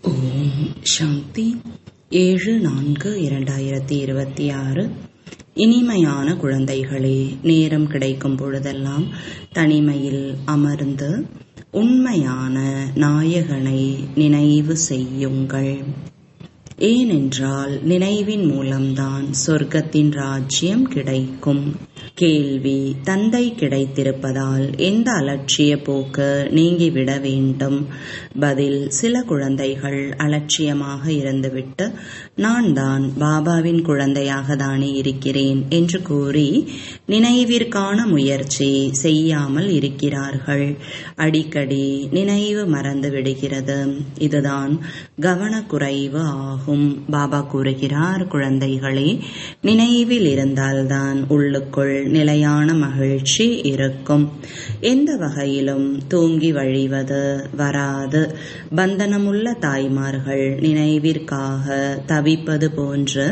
ஓம் சாந்தி ஏழு நான்கு இரண்டாயிரத்தி இருபத்தி ஆறு இனிமையான குழந்தைகளே நேரம் கிடைக்கும் பொழுதெல்லாம் தனிமையில் அமர்ந்து உண்மையான நாயகனை நினைவு செய்யுங்கள் ஏனென்றால் நினைவின் மூலம்தான் சொர்க்கத்தின் ராஜ்யம் கிடைக்கும் கேள்வி தந்தை கிடைத்திருப்பதால் எந்த அலட்சிய போக்கு நீங்கிவிட வேண்டும் பதில் சில குழந்தைகள் அலட்சியமாக இருந்துவிட்டு நான் தான் பாபாவின் குழந்தையாக தானே இருக்கிறேன் என்று கூறி நினைவிற்கான முயற்சி செய்யாமல் இருக்கிறார்கள் அடிக்கடி நினைவு மறந்து விடுகிறது இதுதான் கவனக்குறைவு ஆகும் பாபா கூறுகிறார் குழந்தைகளே நினைவில் இருந்தால்தான் உள்ளுக்குள் நிலையான மகிழ்ச்சி இருக்கும் எந்த வகையிலும் தூங்கி வழிவது வராது பந்தனமுள்ள தாய்மார்கள் நினைவிற்காக தவிப்பது போன்று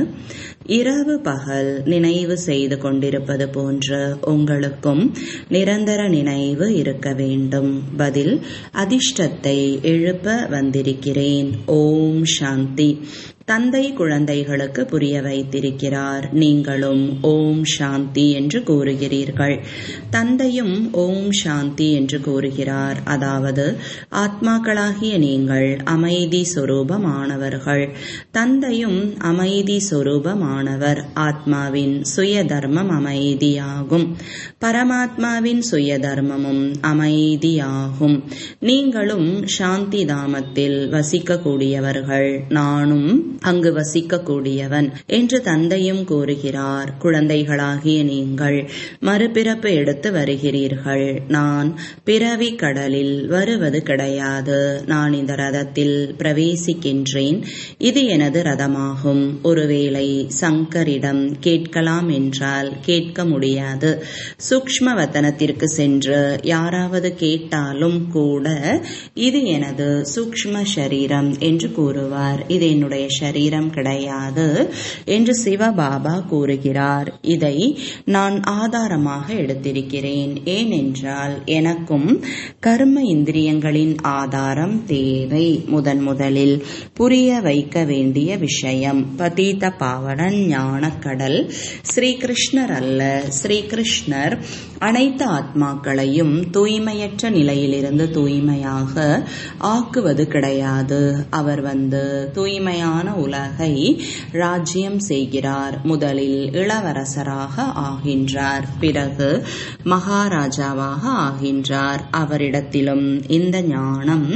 இரவு பகல் நினைவு செய்து கொண்டிருப்பது போன்று உங்களுக்கும் நிரந்தர நினைவு இருக்க வேண்டும் பதில் அதிர்ஷ்டத்தை எழுப்ப வந்திருக்கிறேன் ஓம் சாந்தி தந்தை குழந்தைகளுக்கு புரிய வைத்திருக்கிறார் நீங்களும் ஓம் சாந்தி என்று கூறுகிறீர்கள் தந்தையும் ஓம் சாந்தி என்று கூறுகிறார் அதாவது ஆத்மாக்களாகிய நீங்கள் அமைதி சொரூபமானவர்கள் தந்தையும் அமைதி சொரூபமானவர் ஆத்மாவின் சுய தர்மம் அமைதியாகும் பரமாத்மாவின் சுய தர்மமும் அமைதியாகும் நீங்களும் சாந்தி தாமத்தில் வசிக்கக்கூடியவர்கள் நானும் அங்கு வசிக்கக்கூடியவன் என்று தந்தையும் கூறுகிறார் குழந்தைகளாகிய நீங்கள் மறுபிறப்பு எடுத்து வருகிறீர்கள் நான் பிறவி கடலில் வருவது கிடையாது நான் இந்த ரதத்தில் பிரவேசிக்கின்றேன் இது எனது ரதமாகும் ஒருவேளை சங்கரிடம் கேட்கலாம் என்றால் கேட்க முடியாது சூக்ம வத்தனத்திற்கு சென்று யாராவது கேட்டாலும் கூட இது எனது சூக்ம சரீரம் என்று கூறுவார் இது என்னுடைய சரீரம் கிடையாது என்று சிவபாபா கூறுகிறார் இதை நான் ஆதாரமாக எடுத்திருக்கிறேன் ஏனென்றால் எனக்கும் கர்ம இந்திரியங்களின் ஆதாரம் தேவை முதன் முதலில் புரிய வைக்க வேண்டிய விஷயம் பதீத பாவனன் ஞானக்கடல் ஸ்ரீகிருஷ்ணர் அல்ல ஸ்ரீகிருஷ்ணர் அனைத்து ஆத்மாக்களையும் தூய்மையற்ற நிலையிலிருந்து தூய்மையாக ஆக்குவது கிடையாது அவர் வந்து தூய்மையான உலகை ராஜ்யம் செய்கிறார் முதலில் இளவரசராக ஆகின்றார் பிறகு மகாராஜாவாக ஆகின்றார் அவரிடத்திலும் இந்த ஞானம்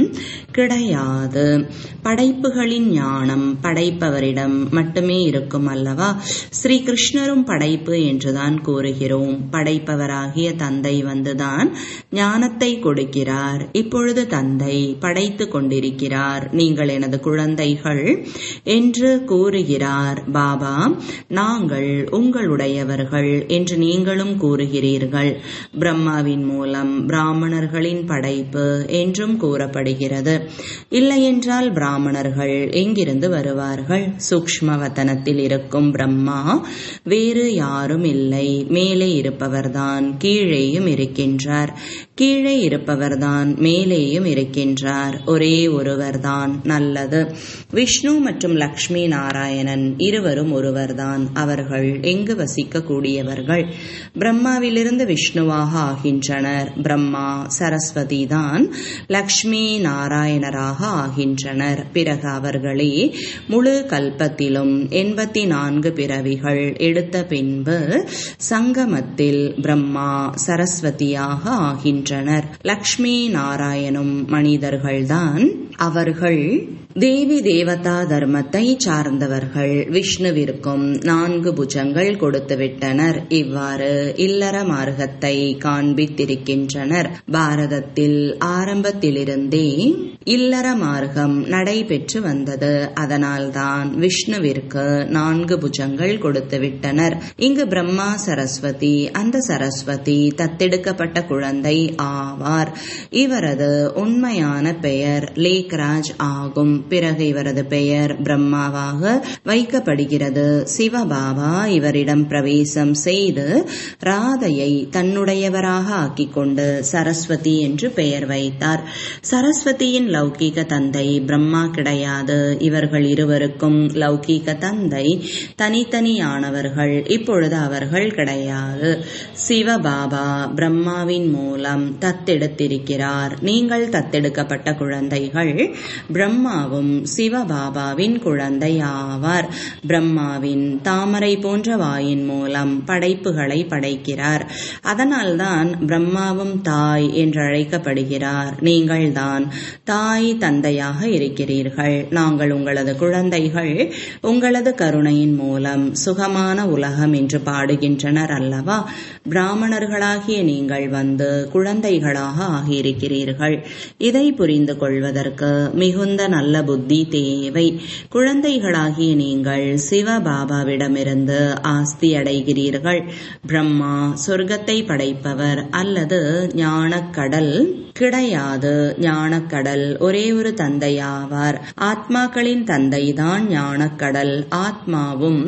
கிடையாது படைப்புகளின் ஞானம் படைப்பவரிடம் மட்டுமே இருக்கும் அல்லவா ஸ்ரீ கிருஷ்ணரும் படைப்பு என்றுதான் கூறுகிறோம் படைப்பவராகிய தந்தை வந்துதான் ஞானத்தை கொடுக்கிறார் இப்பொழுது தந்தை படைத்து கொண்டிருக்கிறார் நீங்கள் எனது குழந்தைகள் என்று கூறுகிறார் பாபா நாங்கள் உங்களுடையவர்கள் என்று நீங்களும் கூறுகிறீர்கள் பிரம்மாவின் மூலம் பிராமணர்களின் படைப்பு என்றும் கூறப்படுகிறது இல்லையென்றால் பிராமணர்கள் எங்கிருந்து வருவார்கள் சூக்மவதனத்தில் இருக்கும் பிரம்மா வேறு யாரும் இல்லை மேலே இருப்பவர்தான் கீழேயும் இருக்கின்றார் கீழே இருப்பவர்தான் மேலேயும் இருக்கின்றார் ஒரே ஒருவர்தான் நல்லது விஷ்ணு மற்றும் லக்ஷ்மி நாராயணன் இருவரும் ஒருவர்தான் அவர்கள் எங்கு வசிக்கக்கூடியவர்கள் பிரம்மாவிலிருந்து விஷ்ணுவாக ஆகின்றனர் பிரம்மா சரஸ்வதி தான் லக்ஷ்மி நாராயணராக ஆகின்றனர் பிறகு அவர்களே முழு கல்பத்திலும் எண்பத்தி நான்கு பிறவிகள் எடுத்த பின்பு சங்கமத்தில் பிரம்மா சரஸ்வதியாக ஆகின்றனர் லக்ஷ்மி நாராயணும் மனிதர்கள்தான் அவர்கள் தேவி தேவதா தர்மத்தை சார்ந்தவர்கள் விஷ்ணுவிற்கும் நான்கு புஜங்கள் கொடுத்துவிட்டனர் இவ்வாறு இல்லற மார்க்கத்தை காண்பித்திருக்கின்றனர் பாரதத்தில் ஆரம்பத்திலிருந்தே இல்லற மார்க்கம் நடைபெற்று வந்தது அதனால்தான் விஷ்ணுவிற்கு நான்கு புஜங்கள் கொடுத்துவிட்டனர் இங்கு பிரம்மா சரஸ்வதி அந்த சரஸ்வதி தத்தெடுக்கப்பட்ட குழந்தை ஆவார் இவரது உண்மையான பெயர் லேக்ராஜ் ஆகும் பிறகு இவரது பெயர் பிரம்மாவாக வைக்கப்படுகிறது சிவபாபா இவரிடம் பிரவேசம் செய்து ராதையை தன்னுடையவராக ஆக்கிக் கொண்டு சரஸ்வதி என்று பெயர் வைத்தார் சரஸ்வதியின் லௌகீக தந்தை பிரம்மா கிடையாது இவர்கள் இருவருக்கும் லௌகீக தந்தை தனித்தனியானவர்கள் இப்பொழுது அவர்கள் கிடையாது சிவபாபா பிரம்மாவின் மூலம் தத்தெடுத்திருக்கிறார் நீங்கள் தத்தெடுக்கப்பட்ட குழந்தைகள் பிரம்மாவும் சிவபாபாவின் குழந்தை ஆவார் பிரம்மாவின் தாமரை போன்ற வாயின் மூலம் படைப்புகளை படைக்கிறார் அதனால்தான் பிரம்மாவும் தாய் என்று அழைக்கப்படுகிறார் நீங்கள் தான் தாய் தந்தையாக இருக்கிறீர்கள் நாங்கள் உங்களது குழந்தைகள் உங்களது கருணையின் மூலம் சுகமான உலகம் என்று பாடுகின்றனர் அல்லவா பிராமணர்களாகிய நீங்கள் வந்து குழந்தைகளாக ஆகியிருக்கிறீர்கள் இதை புரிந்து கொள்வதற்கு மிகுந்த நல்ல புத்தி தேவை குழந்தைகளாகிய நீங்கள் சிவபாபாவிடமிருந்து ஆஸ்தி அடைகிறீர்கள் பிரம்மா சொர்க்கத்தை படைப்பவர் அல்லது ஞானக்கடல் கிடையாது ஞானக்கடல் ஒரே ஒரு தந்தையாவார் ஆத்மாக்களின் தந்தைதான் ஞானக்கடல் ஆத்மாவும்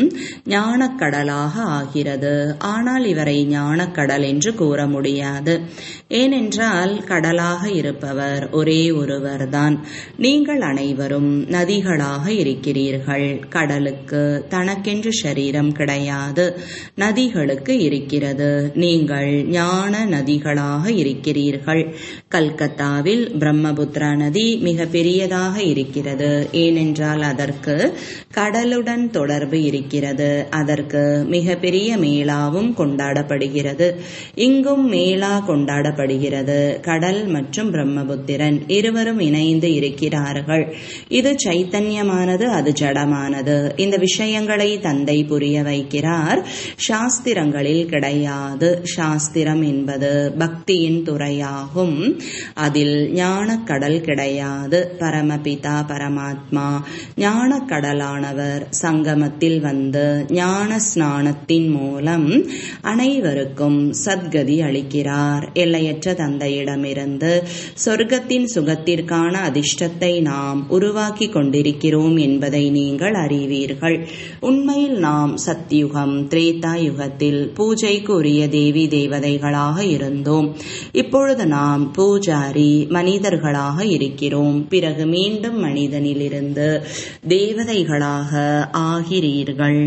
ஞானக்கடலாக ஆகிறது ஆனால் இவரை ஞானக்கடல் என்று கூற முடியாது ஏனென்றால் கடலாக இருப்பவர் ஒரே ஒருவர்தான் நீங்கள் அனைவரும் நதிகளாக இருக்கிறீர்கள் கடலுக்கு தனக்கென்று சரீரம் கிடையாது நதிகளுக்கு இருக்கிறது நீங்கள் ஞான நதிகளாக இருக்கிறீர்கள் கல்கத்தாவில் பிரம்மபுத்திரா நதி மிக பெரியதாக இருக்கிறது ஏனென்றால் அதற்கு கடலுடன் தொடர்பு இருக்கிறது அதற்கு மிக பெரிய மேளாவும் கொண்டாடப்படுகிறது இங்கும் மேளா கொண்டாடப்படுகிறது கடல் மற்றும் பிரம்மபுத்திரன் இருவரும் இணைந்து இருக்கிறார்கள் இது சைத்தன்யமானது அது ஜடமானது இந்த விஷயங்களை தந்தை புரிய வைக்கிறார் சாஸ்திரங்களில் கிடையாது சாஸ்திரம் என்பது பக்தியின் துறையாகும் அதில் ஞானக்கடல் கிடையாது பரமபிதா பரமாத்மா ஞானக்கடலானவர் சங்கமத்தில் வந்து ஞான ஸ்நானத்தின் மூலம் அனைவருக்கும் சத்கதி அளிக்கிறார் எல்லையற்ற தந்தையிடமிருந்து சொர்க்கத்தின் சுகத்திற்கான அதிர்ஷ்டத்தை நாம் உருவாக்கி கொண்டிருக்கிறோம் என்பதை நீங்கள் அறிவீர்கள் உண்மையில் நாம் சத்யுகம் திரேதா யுகத்தில் பூஜைக்கு உரிய தேவி தேவதைகளாக இருந்தோம் இப்பொழுது நாம் பூஜாரி மனிதர்களாக இருக்கிறோம் பிறகு மீண்டும் மனிதனிலிருந்து தேவதைகளாக ஆகிறீர்கள்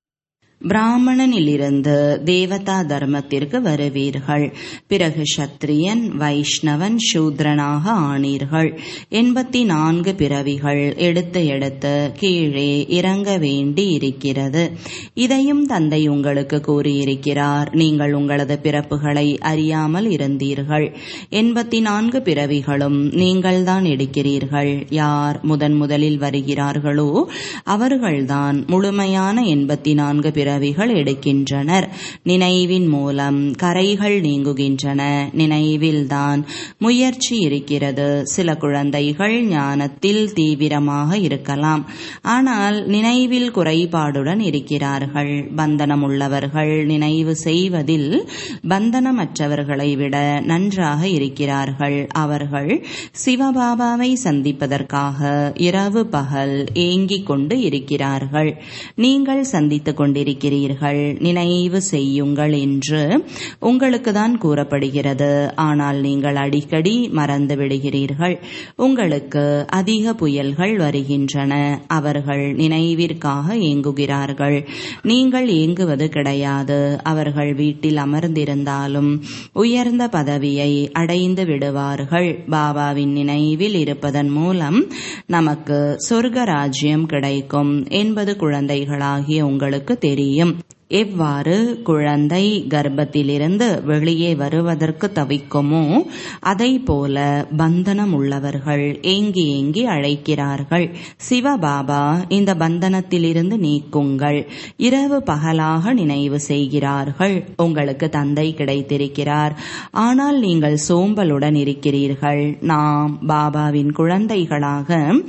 பிராமணனிலிருந்து தேவதா தர்மத்திற்கு வருவீர்கள் பிறகு சத்திரியன் வைஷ்ணவன் சூத்ரனாக ஆனீர்கள் எண்பத்தி நான்கு பிறவிகள் எடுத்து எடுத்து கீழே இறங்க வேண்டி இருக்கிறது இதையும் தந்தை உங்களுக்கு கூறியிருக்கிறார் நீங்கள் உங்களது பிறப்புகளை அறியாமல் இருந்தீர்கள் எண்பத்தி நான்கு பிறவிகளும் நீங்கள்தான் எடுக்கிறீர்கள் யார் முதன் முதலில் வருகிறார்களோ அவர்கள்தான் முழுமையான எண்பத்தி நான்கு பிறவிகள் எடுக்கின்றனர் நினைவின் மூலம் கரைகள் நீங்குகின்றன நினைவில்தான் முயற்சி இருக்கிறது சில குழந்தைகள் ஞானத்தில் தீவிரமாக இருக்கலாம் ஆனால் நினைவில் குறைபாடுடன் இருக்கிறார்கள் பந்தனம் உள்ளவர்கள் நினைவு செய்வதில் பந்தனமற்றவர்களை விட நன்றாக இருக்கிறார்கள் அவர்கள் சிவபாபாவை சந்திப்பதற்காக இரவு பகல் ஏங்கிக் கொண்டு இருக்கிறார்கள் நீங்கள் சந்தித்துக் கொண்டிருக்கிறீர்கள் நினைவு செய்யுங்கள் என்று உங்களுக்கு தான் கூறப்படுகிறது ஆனால் நீங்கள் அடிக்கடி மறந்து விடுகிறீர்கள் உங்களுக்கு அதிக புயல்கள் வருகின்றன அவர்கள் நினைவிற்காக ஏங்குகிறார்கள் நீங்கள் ஏங்குவது கிடையாது அவர்கள் வீட்டில் அமர்ந்திருந்தாலும் உயர்ந்த பதவியை அடைந்து விடுவார்கள் பாபாவின் நினைவில் இருப்பதன் மூலம் நமக்கு சொர்க்க ராஜ்யம் கிடைக்கும் என்பது குழந்தைகளாகிய உங்களுக்கு தெரியும் எவ்வாறு குழந்தை கர்ப்பத்திலிருந்து வெளியே வருவதற்கு தவிக்குமோ அதை போல பந்தனம் உள்ளவர்கள் ஏங்கி ஏங்கி அழைக்கிறார்கள் சிவபாபா இந்த பந்தனத்திலிருந்து நீக்குங்கள் இரவு பகலாக நினைவு செய்கிறார்கள் உங்களுக்கு தந்தை கிடைத்திருக்கிறார் ஆனால் நீங்கள் சோம்பலுடன் இருக்கிறீர்கள் நாம் பாபாவின் குழந்தைகளாக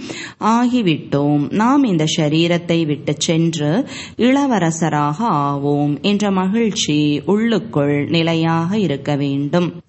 ஆகிவிட்டோம் நாம் இந்த சரீரத்தை விட்டு சென்று இளவரசராக ஆவோம் என்ற மகிழ்ச்சி உள்ளுக்குள் நிலையாக இருக்க வேண்டும்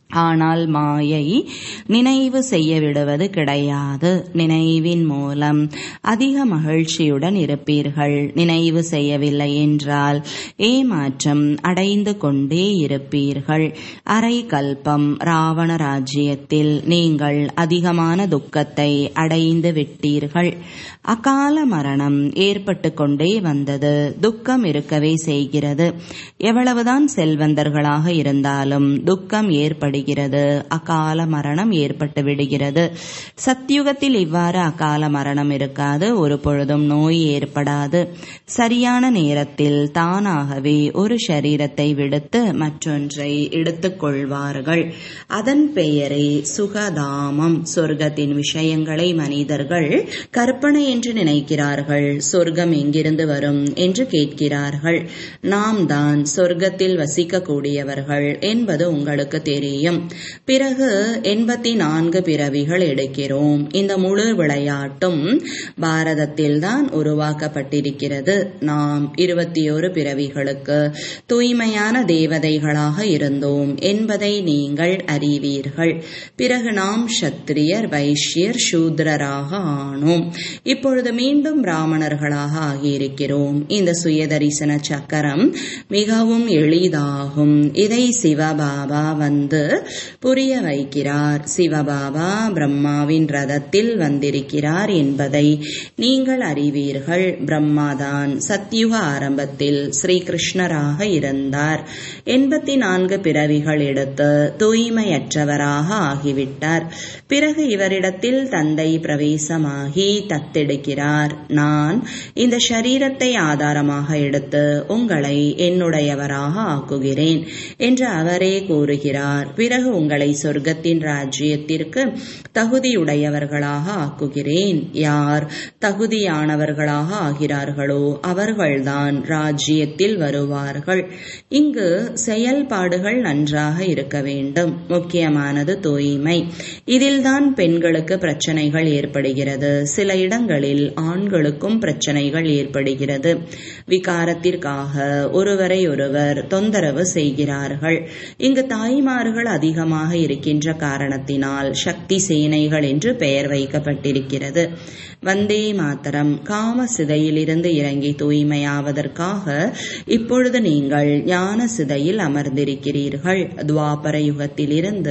ஆனால் மாயை நினைவு செய்ய விடுவது கிடையாது நினைவின் மூலம் அதிக மகிழ்ச்சியுடன் இருப்பீர்கள் நினைவு செய்யவில்லை என்றால் ஏமாற்றம் அடைந்து கொண்டே இருப்பீர்கள் அரை கல்பம் ராவண ராஜ்யத்தில் நீங்கள் அதிகமான துக்கத்தை அடைந்து விட்டீர்கள் அகால மரணம் ஏற்பட்டு கொண்டே வந்தது துக்கம் இருக்கவே செய்கிறது எவ்வளவுதான் செல்வந்தர்களாக இருந்தாலும் துக்கம் ஏற்படுகிறது அகால மரணம் ஏற்பட்டு விடுகிறது சத்தியுகத்தில் இவ்வாறு அகால மரணம் இருக்காது ஒரு பொழுதும் நோய் ஏற்படாது சரியான நேரத்தில் தானாகவே ஒரு சரீரத்தை விடுத்து மற்றொன்றை எடுத்துக் கொள்வார்கள் அதன் பெயரே சுகதாமம் சொர்க்கத்தின் விஷயங்களை மனிதர்கள் கற்பனை என்று நினைக்கிறார்கள் சொர்க்கம் எங்கிருந்து வரும் என்று கேட்கிறார்கள் நாம் தான் சொர்க்கத்தில் வசிக்கக்கூடியவர்கள் என்பது உங்களுக்கு தெரியும் பிறகு எண்பத்தி நான்கு பிறவிகள் எடுக்கிறோம் இந்த முழு விளையாட்டும் பாரதத்தில் தான் உருவாக்கப்பட்டிருக்கிறது நாம் இருபத்தி ஒரு பிறவிகளுக்கு தூய்மையான தேவதைகளாக இருந்தோம் என்பதை நீங்கள் அறிவீர்கள் பிறகு நாம் சத்திரியர் வைஷ்யர் சூத்ரராக ஆனோம் இப்பொழுது மீண்டும் பிராமணர்களாக ஆகியிருக்கிறோம் இந்த சுயதரிசன சக்கரம் மிகவும் எளிதாகும் இதை சிவபாபா வந்து புரிய வைக்கிறார் சிவபாபா பிரம்மாவின் ரதத்தில் வந்திருக்கிறார் என்பதை நீங்கள் அறிவீர்கள் பிரம்மாதான் சத்யுக ஆரம்பத்தில் ஸ்ரீகிருஷ்ணராக இருந்தார் எண்பத்தி நான்கு பிறவிகள் எடுத்து தூய்மையற்றவராக ஆகிவிட்டார் பிறகு இவரிடத்தில் தந்தை பிரவேசமாகி தத்தெடுக்கிறார் நான் இந்த சரீரத்தை ஆதாரமாக எடுத்து உங்களை என்னுடையவராக ஆக்குகிறேன் என்று அவரே கூறுகிறார் பிறகு உங்களை சொர்க்கத்தின் ராஜ்யத்திற்கு தகுதியுடையவர்களாக ஆக்குகிறேன் யார் தகுதியானவர்களாக ஆகிறார்களோ அவர்கள்தான் ராஜ்யத்தில் வருவார்கள் இங்கு செயல்பாடுகள் நன்றாக இருக்க வேண்டும் முக்கியமானது தூய்மை இதில்தான் பெண்களுக்கு பிரச்சனைகள் ஏற்படுகிறது சில இடங்களில் ஆண்களுக்கும் பிரச்சனைகள் ஏற்படுகிறது விகாரத்திற்காக ஒருவரை ஒருவர் தொந்தரவு செய்கிறார்கள் இங்கு தாய்மார்கள் அதிகமாக இருக்கின்ற காரணத்தினால் சக்தி சேனைகள் என்று பெயர் வைக்கப்பட்டிருக்கிறது வந்தே மாத்தரம் காம சிதையிலிருந்து இறங்கி தூய்மையாவதற்காக இப்பொழுது நீங்கள் ஞான சிதையில் அமர்ந்திருக்கிறீர்கள் துவாபர யுகத்திலிருந்து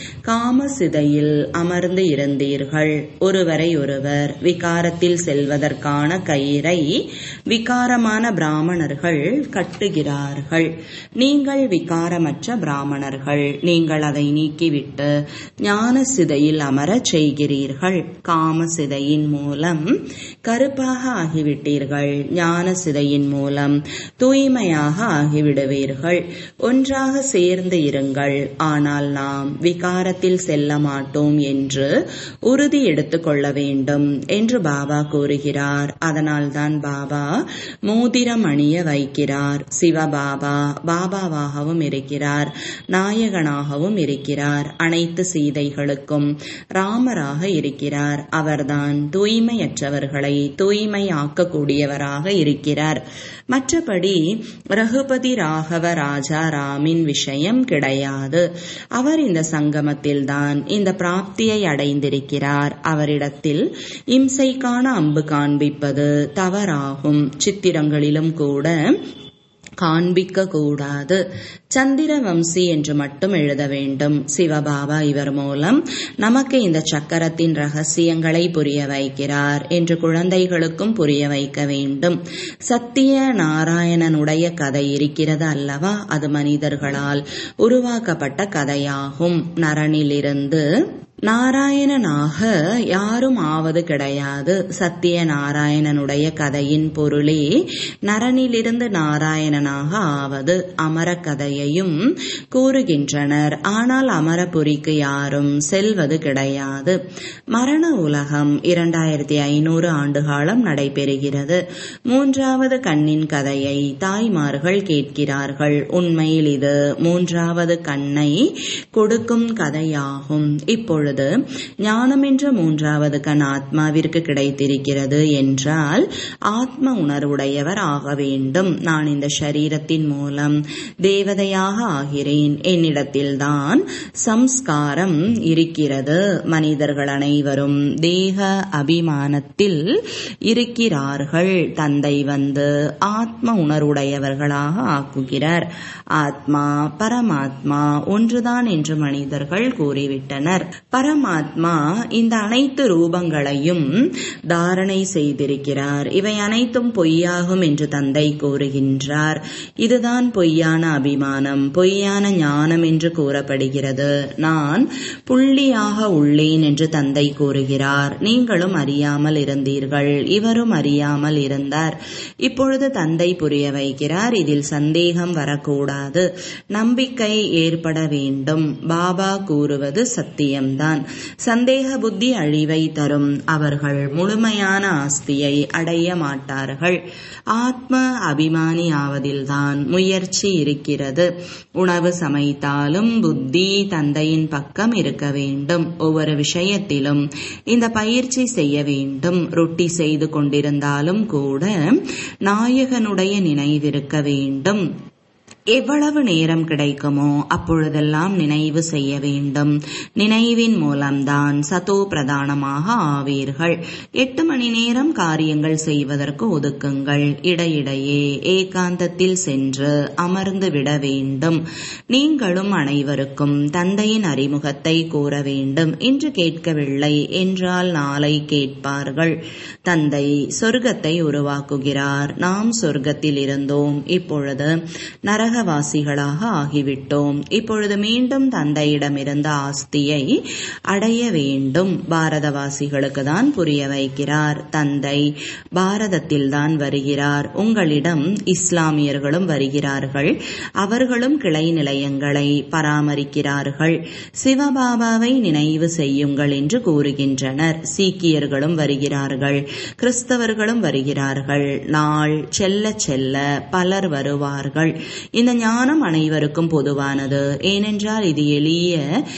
காம சிதையில் அமர்ந்து இருந்தீர்கள் ஒருவரை ஒருவர் விகாரத்தில் செல்வதற்கான கயிறை விகாரமான பிராமணர்கள் கட்டுகிறார்கள் நீங்கள் விகாரமற்ற பிராமணர்கள் நீங்கள் அதை நீக்கிவிட்டு ஞான சிதையில் அமரச் செய்கிறீர்கள் காம சிதையின் மூலம் கருப்பாக ஆகிவிட்டீர்கள் ஞான சிதையின் மூலம் தூய்மையாக ஆகிவிடுவீர்கள் ஒன்றாக சேர்ந்து இருங்கள் ஆனால் நாம் விகாரத்தில் செல்ல மாட்டோம் என்று உறுதி எடுத்துக்கொள்ள வேண்டும் என்று பாபா கூறுகிறார் அதனால்தான் பாபா மோதிரம் அணிய வைக்கிறார் சிவபாபா பாபாவாகவும் இருக்கிறார் நாயகனாகவும் இருக்கிறார் அனைத்து சீதைகளுக்கும் ராமராக இருக்கிறார் அவர்தான் தூய்மையற்றவர்களை தூய்மையாக்கக்கூடியவராக இருக்கிறார் மற்றபடி ரகுபதி ராகவ ராஜா ராமின் விஷயம் கிடையாது அவர் இந்த சங்கமத்தில்தான் இந்த பிராப்தியை அடைந்திருக்கிறார் அவரிடத்தில் இம்சைக்கான அம்பு காண்பிப்பது தவறாகும் சித்திரங்களிலும் கூட காண்பிக்க கூடாது சந்திர வம்சி என்று மட்டும் எழுத வேண்டும் சிவபாபா இவர் மூலம் நமக்கு இந்த சக்கரத்தின் ரகசியங்களை புரிய வைக்கிறார் என்று குழந்தைகளுக்கும் புரிய வைக்க வேண்டும் சத்திய நாராயணனுடைய கதை இருக்கிறது அல்லவா அது மனிதர்களால் உருவாக்கப்பட்ட கதையாகும் நரனிலிருந்து நாராயணனாக யாரும் ஆவது கிடையாது சத்திய நாராயணனுடைய கதையின் பொருளே நரனிலிருந்து நாராயணனாக ஆவது அமர கதையையும் கூறுகின்றனர் ஆனால் அமரபுரிக்கு யாரும் செல்வது கிடையாது மரண உலகம் இரண்டாயிரத்தி ஐநூறு ஆண்டு காலம் நடைபெறுகிறது மூன்றாவது கண்ணின் கதையை தாய்மார்கள் கேட்கிறார்கள் உண்மையில் இது மூன்றாவது கண்ணை கொடுக்கும் கதையாகும் இப்பொழுது இப்பொழுது ஞானம் என்ற மூன்றாவது கண் ஆத்மாவிற்கு கிடைத்திருக்கிறது என்றால் ஆத்ம உணர்வுடையவர் ஆக வேண்டும் நான் இந்த சரீரத்தின் மூலம் தேவதையாக ஆகிறேன் என்னிடத்தில்தான் சம்ஸ்காரம் இருக்கிறது மனிதர்கள் அனைவரும் தேக அபிமானத்தில் இருக்கிறார்கள் தந்தை வந்து ஆத்ம உணர்வுடையவர்களாக ஆக்குகிறார் ஆத்மா பரமாத்மா ஒன்றுதான் என்று மனிதர்கள் கூறிவிட்டனர் பரமாத்மா இந்த அனைத்து ரூபங்களையும் தாரணை செய்திருக்கிறார் இவை அனைத்தும் பொய்யாகும் என்று தந்தை கூறுகின்றார் இதுதான் பொய்யான அபிமானம் பொய்யான ஞானம் என்று கூறப்படுகிறது நான் புள்ளியாக உள்ளேன் என்று தந்தை கூறுகிறார் நீங்களும் அறியாமல் இருந்தீர்கள் இவரும் அறியாமல் இருந்தார் இப்பொழுது தந்தை புரிய வைக்கிறார் இதில் சந்தேகம் வரக்கூடாது நம்பிக்கை ஏற்பட வேண்டும் பாபா கூறுவது சத்தியம்தான் சந்தேக புத்தி அழிவை தரும் அவர்கள் முழுமையான ஆஸ்தியை அடைய மாட்டார்கள் ஆத்ம அபிமானி ஆவதில்தான் முயற்சி இருக்கிறது உணவு சமைத்தாலும் புத்தி தந்தையின் பக்கம் இருக்க வேண்டும் ஒவ்வொரு விஷயத்திலும் இந்த பயிற்சி செய்ய வேண்டும் ரொட்டி செய்து கொண்டிருந்தாலும் கூட நாயகனுடைய நினைவிருக்க வேண்டும் எவ்வளவு நேரம் கிடைக்குமோ அப்பொழுதெல்லாம் நினைவு செய்ய வேண்டும் நினைவின் மூலம்தான் சதோ பிரதானமாக ஆவீர்கள் எட்டு மணி நேரம் காரியங்கள் செய்வதற்கு ஒதுக்குங்கள் இடையிடையே ஏகாந்தத்தில் சென்று அமர்ந்து விட வேண்டும் நீங்களும் அனைவருக்கும் தந்தையின் அறிமுகத்தை கூற வேண்டும் இன்று கேட்கவில்லை என்றால் நாளை கேட்பார்கள் தந்தை சொர்க்கத்தை உருவாக்குகிறார் நாம் சொர்க்கத்தில் இருந்தோம் இப்பொழுது நரக நரகவாசிகளாக ஆகிவிட்டோம் இப்பொழுது மீண்டும் தந்தையிடமிருந்த ஆஸ்தியை அடைய வேண்டும் பாரதவாசிகளுக்கு தான் புரிய வைக்கிறார் தந்தை பாரதத்தில் தான் வருகிறார் உங்களிடம் இஸ்லாமியர்களும் வருகிறார்கள் அவர்களும் கிளை நிலையங்களை பராமரிக்கிறார்கள் சிவபாபாவை நினைவு செய்யுங்கள் என்று கூறுகின்றனர் சீக்கியர்களும் வருகிறார்கள் கிறிஸ்தவர்களும் வருகிறார்கள் நாள் செல்ல செல்ல பலர் வருவார்கள் இந்த ஞானம் அனைவருக்கும் பொதுவானது ஏனென்றால் இது எளிய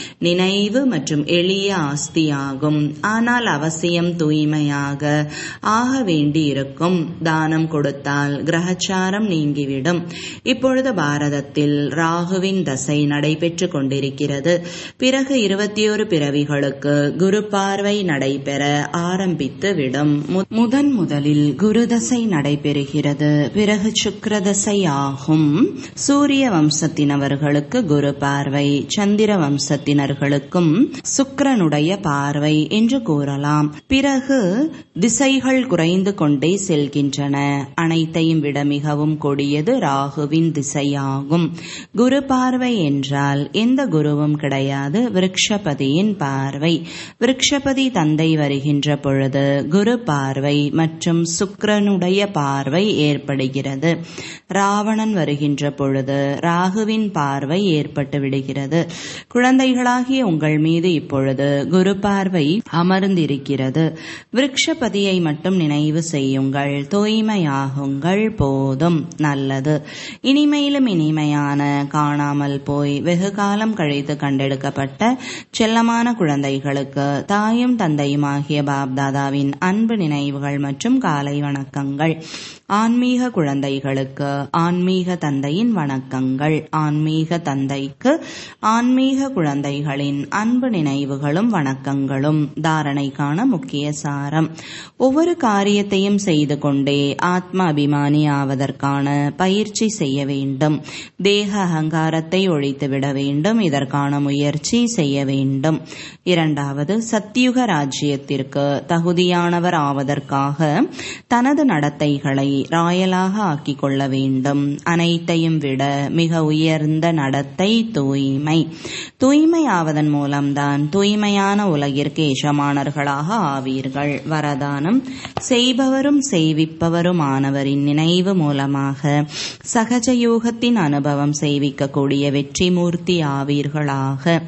நினைவு மற்றும் எளிய ஆஸ்தியாகும் ஆனால் அவசியம் தூய்மையாக ஆக வேண்டி இருக்கும் தானம் கொடுத்தால் கிரகச்சாரம் நீங்கிவிடும் இப்பொழுது பாரதத்தில் ராகுவின் தசை நடைபெற்று கொண்டிருக்கிறது பிறகு இருபத்தி ஒரு பிறவிகளுக்கு குரு பார்வை நடைபெற ஆரம்பித்து விடும் முதன் முதலில் குரு தசை நடைபெறுகிறது பிறகு சுக்கரதசை ஆகும் சூரிய வம்சத்தினவர்களுக்கு குரு பார்வை சந்திர வம்சத்தினர்களுக்கும் சுக்கரனுடைய பார்வை என்று கூறலாம் பிறகு திசைகள் குறைந்து கொண்டே செல்கின்றன அனைத்தையும் விட மிகவும் கொடியது ராகுவின் திசையாகும் குரு பார்வை என்றால் எந்த குருவும் கிடையாது விருக்ஷபதியின் பார்வை விருக்ஷபதி தந்தை வருகின்ற பொழுது குரு பார்வை மற்றும் சுக்கரனுடைய பார்வை ஏற்படுகிறது ராவணன் வருகின்ற பொழுது ராகுவின் பார்வை ஏற்பட்டு விடுகிறது குழந்தைகளாகிய உங்கள் மீது இப்பொழுது குரு பார்வை அமர்ந்திருக்கிறது விருக்ஷபதியை மட்டும் நினைவு செய்யுங்கள் தூய்மையாகுங்கள் போதும் நல்லது இனிமையிலும் இனிமையான காணாமல் போய் வெகு காலம் கழித்து கண்டெடுக்கப்பட்ட செல்லமான குழந்தைகளுக்கு தாயும் தந்தையுமாகிய பாப்தாதாவின் அன்பு நினைவுகள் மற்றும் காலை வணக்கங்கள் ஆன்மீக குழந்தைகளுக்கு ஆன்மீக தந்தையின் வணக்கங்கள் ஆன்மீக தந்தைக்கு ஆன்மீக குழந்தைகளின் அன்பு நினைவுகளும் வணக்கங்களும் தாரணைக்கான முக்கிய சாரம் ஒவ்வொரு காரியத்தையும் செய்து கொண்டே ஆத்ம அபிமானி ஆவதற்கான பயிற்சி செய்ய வேண்டும் தேக அகங்காரத்தை ஒழித்துவிட வேண்டும் இதற்கான முயற்சி செய்ய வேண்டும் இரண்டாவது சத்தியுக ராஜ்யத்திற்கு தகுதியானவர் ஆவதற்காக தனது நடத்தைகளை ராயலாக ஆக்கிக் கொள்ள வேண்டும் அனைத்தையும் விட மிக உயர்ந்த நடத்தை தூய்மை தூய்மையாவதன் மூலம்தான் தூய்மையான உலகிற்கு எஜமானர்களாக ஆவீர்கள் வரதானம் செய்பவரும் செய்விப்பவருமானவரின் நினைவு மூலமாக சகஜ யோகத்தின் அனுபவம் செய்விக்கக்கூடிய வெற்றி மூர்த்தி ஆவீர்களாக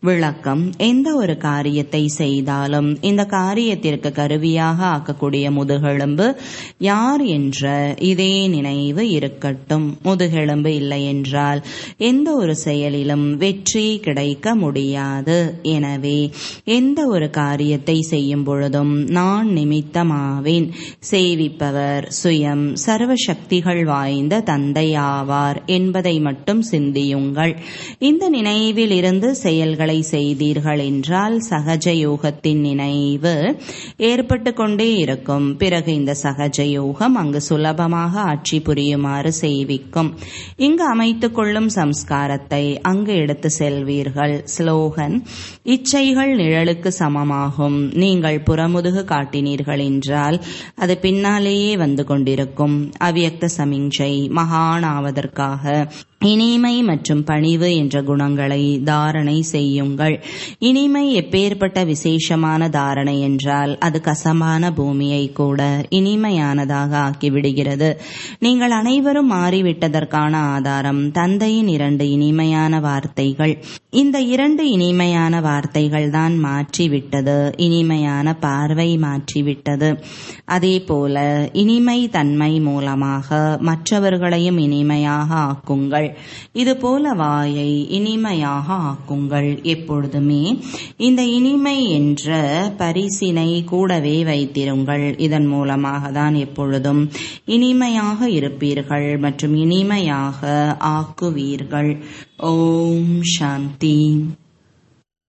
விளக்கம் எந்த ஒரு காரியத்தை செய்தாலும் இந்த காரியத்திற்கு கருவியாக ஆக்கக்கூடிய முதுகெலும்பு யார் என்ற இதே நினைவு இருக்கட்டும் முதுகெலும்பு இல்லை என்றால் எந்த ஒரு செயலிலும் வெற்றி கிடைக்க முடியாது எனவே எந்த ஒரு காரியத்தை செய்யும் பொழுதும் நான் நிமித்தமாவேன் சேவிப்பவர் சுயம் சர்வ சக்திகள் வாய்ந்த தந்தையாவார் என்பதை மட்டும் சிந்தியுங்கள் இந்த நினைவில் இருந்து செயல்களை செய்தீர்கள் என்றால் சகஜ யோகத்தின் நினைவு ஏற்பட்டு கொண்டே இருக்கும் பிறகு இந்த சகஜ யோகம் அங்கு சுலபமாக ஆட்சி புரியுமாறு செய்விக்கும் இங்கு அமைத்துக் கொள்ளும் சம்ஸ்காரத்தை அங்கு எடுத்து செல்வீர்கள் ஸ்லோகன் இச்சைகள் நிழலுக்கு சமமாகும் நீங்கள் புறமுதுகு காட்டினீர்கள் என்றால் அது பின்னாலேயே வந்து கொண்டிருக்கும் அவ்யக்த சமிஞ்சை மகானாவதற்காக இனிமை மற்றும் பணிவு என்ற குணங்களை தாரணை செய்யுங்கள் இனிமை எப்பேற்பட்ட விசேஷமான தாரணை என்றால் அது கசமான பூமியை கூட இனிமையானதாக ஆக்கிவிடுகிறது நீங்கள் அனைவரும் மாறிவிட்டதற்கான ஆதாரம் தந்தையின் இரண்டு இனிமையான வார்த்தைகள் இந்த இரண்டு இனிமையான வார்த்தைகள் தான் மாற்றிவிட்டது இனிமையான பார்வை மாற்றிவிட்டது அதே போல இனிமை தன்மை மூலமாக மற்றவர்களையும் இனிமையாக ஆக்குங்கள் இது போல வாயை இனிமையாக ஆக்குங்கள் எப்பொழுதுமே இந்த இனிமை என்ற பரிசினை கூடவே வைத்திருங்கள் இதன் மூலமாக தான் எப்பொழுதும் இனிமையாக இருப்பீர்கள் மற்றும் இனிமையாக ஆக்குவீர்கள் ஓம் சாந்தி